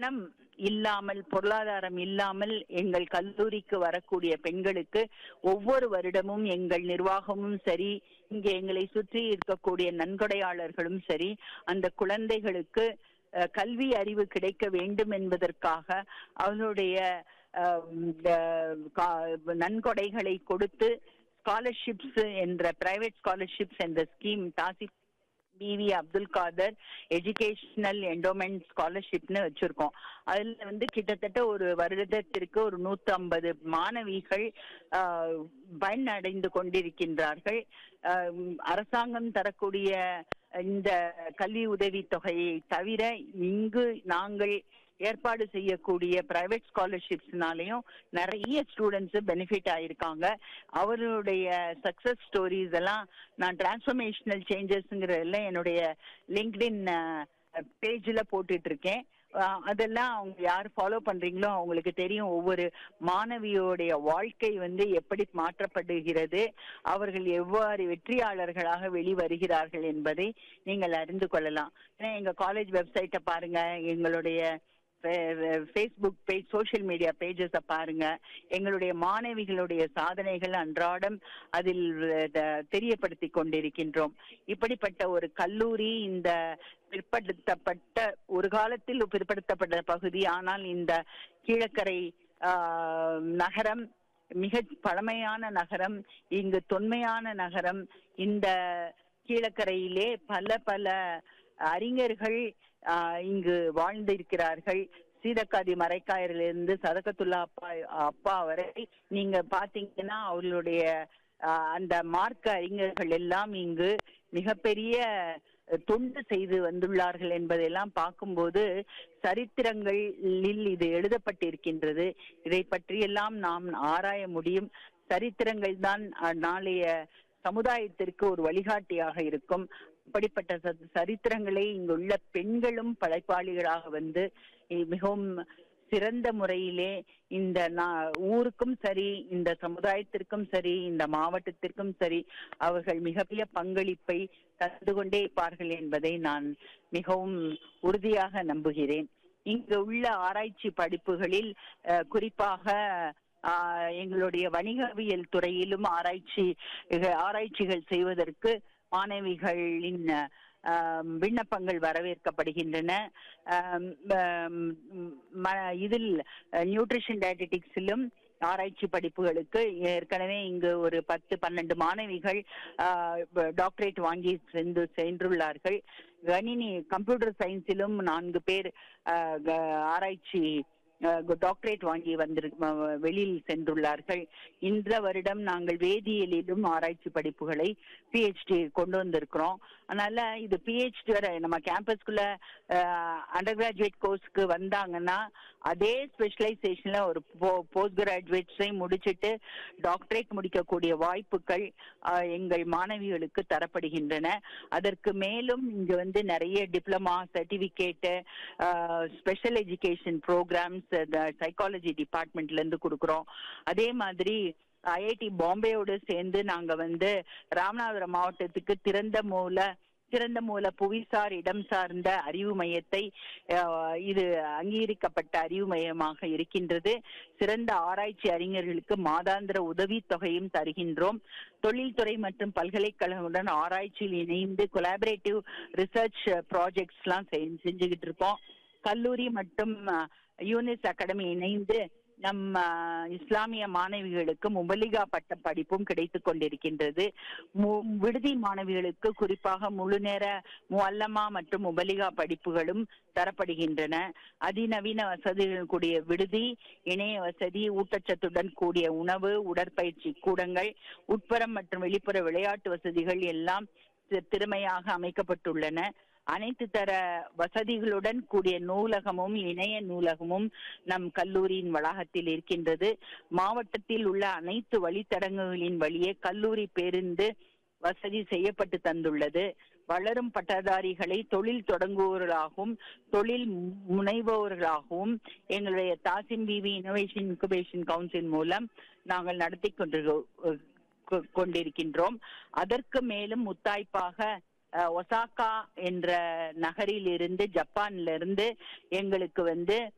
பணம் இல்லாமல் பொருளாதாரம் இல்லாமல் எங்கள் கல்லூரிக்கு வரக்கூடிய பெண்களுக்கு ஒவ்வொரு வருடமும் எங்கள் நிர்வாகமும் சரி இங்கே எங்களை சுற்றி இருக்கக்கூடிய நன்கொடையாளர்களும் சரி அந்த குழந்தைகளுக்கு அஹ், கல்வி அறிவு கிடைக்க வேண்டும் என்பதற்காக அவர்களுடைய அஹ், இந்த கா- நன்கொடைகளை கொடுத்து ஸ்காலர்ஷிப்ஸ் என்ற பிரைவேட் ஸ்காலர்ஷிப்ஸ் என்ற scheme Thassim Beevi Abdul Kader educational endowment ஸ்காலர்ஷிப்னு வச்சிருக்கோம் அதுல வந்து கிட்டத்தட்ட ஒரு வருடத்திற்கு ஒரு நூத்தி ஐம்பது மாணவிகள் ஆஹ், பயனடைந்து கொண்டிருக்கின்றார்கள் ஆஹ், அரசாங்கம் தரக்கூடிய இந்த கல்வி உதவி தொகையை தவிர இங்கு நாங்கள் ஏற்பாடு செய்யக்கூடிய பிரைவேட் ஸ்காலர்ஷிப்ஸ்னாலையும் நிறைய ஸ்டூடெண்ட்ஸ் பெனிஃபிட் ஆயிருக்காங்க அவர்களுடைய சக்சஸ் ஸ்டோரிஸ் எல்லாம் நான் டிரான்ஸ்ஃபர்மேஷனல் சேஞ்சஸ்ங்கிறதுல என்னுடைய லிங்க்டின் பேஜ்ல போட்டுட்டு இருக்கேன் அஹ் அதெல்லாம் அவங்க யார் ஃபாலோ பண்றீங்களோ அவங்களுக்கு தெரியும் ஒவ்வொரு மாணவியோடைய வாழ்க்கை வந்து எப்படி மாற்றப்படுகிறது அவர்கள் எவ்வாறு வெற்றியாளர்களாக வெளிவருகிறார்கள் என்பதை நீங்கள் அறிந்து கொள்ளலாம் ஏன்னா எங்க காலேஜ் வெப்சைட்டை பாருங்க எங்களுடைய ஃபேஸ்புக் பேஜ் சோஷியல் மீடியா பேஜஸை பாருங்க எங்களுடைய மாணவிகளுடைய சாதனைகள் அன்றாடம் அதில் அஹ், தெரியப்படுத்தி கொண்டிருக்கின்றோம் இப்படிப்பட்ட ஒரு கல்லூரி இந்த பிற்படுத்தப்பட்ட ஒரு காலத்தில் பிற்படுத்தப்பட்ட பகுதி ஆனால் இந்த கீழக்கரை ஆஹ், நகரம் மிக பழமையான நகரம் இங்கு தொன்மையான நகரம் இந்த கீழக்கரையிலே பல பல அறிஞர்கள் ஆஹ், இங்கு வாழ்ந்திருக்கிறார்கள் சீதக்காதி மரைக்காயரிலிருந்து சதகத்துல்லா அப்பா அப்பா வரை நீங்க பாத்தீங்கன்னா அவர்களுடைய ஆஹ், அந்த மார்க்க அறிஞர்கள் எல்லாம் இங்கு மிகப்பெரிய தொண்டு செய்து வந்துள்ளார்கள் என்பதையெல்லாம் பார்க்கும்போது சரித்திரங்களில் இது எழுதப்பட்டிருக்கின்றது இதை பற்றியெல்லாம் நாம் ஆராய முடியும் சரித்திரங்கள் தான் அஹ், நாளைய சமுதாயத்திற்கு ஒரு வழிகாட்டியாக இருக்கும் அப்படிப்பட்ட ச- சரித்திரங்களை இங்குள்ள பெண்களும் படைப்பாளிகளாக வந்து இ- மிகவும் சிறந்த முறையிலே இந்த நா- ஊருக்கும் சரி இந்த சமுதாயத்திற்கும் சரி இந்த மாவட்டத்திற்கும் சரி அவர்கள் மிகப்பெரிய பங்களிப்பை தந்து கொண்டே இருப்பார்கள் என்பதை நான் மிகவும் உறுதியாக நம்புகிறேன் இங்கு உள்ள ஆராய்ச்சி படிப்புகளில் அஹ், குறிப்பாக ஆஹ், எங்களுடைய வணிகவியல் துறையிலும் ஆராய்ச்சி இக- ஆராய்ச்சிகள் செய்வதற்கு மாணவிகளின் ஆம், விண்ணப்பங்கள் வரவேற்கப்படுகின்றன ஆம், ஆம், ம- இதில் நியூட்ரிஷன் டயட்டடிக்ஸிலும் ஆராய்ச்சி படிப்புகளுக்கு ஏற்கனவே இங்கு ஒரு பத்து பன்னெண்டு மாணவிகள் டாக்டரேட் வாங்கி சென்று சென்றுள்ளார்கள் கணினி கம்ப்யூட்டர் சயின்ஸிலும் நான்கு பேர் ஆஹ், க- ஆராய்ச்சி டாக்டரேட் வாங்கி வந்திரு ம- வெளியில் சென்றுள்ளார்கள் இந்த வருடம் நாங்கள் வேதியியலிலும் ஆராய்ச்சி படிப்புகளை பிஹெச்டி கொண்டு வந்திருக்கிறோம் அதனால இது பிஹெச்டி வர நம்ம கேம்பஸ்குள்ள அண்டர் கிராஜுவேட் கோர்ஸ்க்கு வந்தாங்கன்னா அதே ஸ்பெஷலைசேஷன்ல ஒரு போஸ்ட் கிராஜுவேட்ஸை முடிச்சிட்டு டாக்டரேட் முடிக்கக்கூடிய வாய்ப்புகள் ஆஹ், எங்கள் மாணவிகளுக்கு தரப்படுகின்றன அதற்கு மேலும் இங்க வந்து நிறைய diploma certificate special education programmes psychology டிபார்ட்மெண்ட்ல இருந்து கொடுக்குறோம் அதே மாதிரி ஐஐடி பாம்பேயோடு சேர்ந்து நாங்க வந்து ராமநாதபுரம் மாவட்டத்துக்கு திறந்த மூல திறந்த மூல புவிசார் இடம் சார்ந்த அறிவு மையத்தை அஹ், இது அங்கீகரிக்கப்பட்ட அறிவு மையமாக இருக்கின்றது சிறந்த ஆராய்ச்சி அறிஞர்களுக்கு மாதாந்திர உதவித் தொகையும் தருகின்றோம் தொழில்துறை மற்றும் பல்கலைக்கழகங்களுடன் ஆராய்ச்சியில் இணைந்து கொலாபரேட்டிவ் ரிசர்ச் ப்ராஜெக்ட்ஸ் எல்லாம் செய்- செஞ்சுக்கிட்டு இருக்கோம் கல்லூரி மற்றும் யூனிஸ் அகாடமி இணைந்து நம்ம இஸ்லாமிய மாணவிகளுக்கு முபலிகா பட்ட படிப்பும் கிடைத்துக் கொண்டிருக்கின்றது மு- விடுதி மாணவிகளுக்கு குறிப்பாக முழு நேர முல்லமா மற்றும் முபலிகா படிப்புகளும் தரப்படுகின்றன அதிநவீன வசதிகள் கூடிய விடுதி இணைய வசதி ஊட்டச்சத்துடன் கூடிய உணவு உடற்பயிற்சி கூடங்கள் உட்புறம் மற்றும் வெளிப்புற விளையாட்டு வசதிகள் எல்லாம் தி- திறமையாக அமைக்கப்பட்டுள்ளன அனைத்து தர வசதிகளுடன் கூடிய நூலகமும் இணைய நூலகமும் நம் கல்லூரியின் வளாகத்தில் இருக்கின்றது மாவட்டத்தில் உள்ள அனைத்து வழித்தடங்களின் வழியே கல்லூரி பேருந்து வசதி செய்யப்பட்டு தந்துள்ளது வளரும் பட்டதாரிகளை தொழில் தொடங்குவோர்களாகவும் தொழில் முனைவோர்களாகவும் எங்களுடைய Thassim Beevi innovation incubation council மூலம் நாங்கள் நடத்தி கொண்டு கொ- கொண்டிருக்கின்றோம் அதற்கு மேலும் முத்தாய்ப்பாக அஹ், ஒசாகா என்ற நகரில் இருந்து ஜப்பான்ல இருந்து எங்களுக்கு வந்து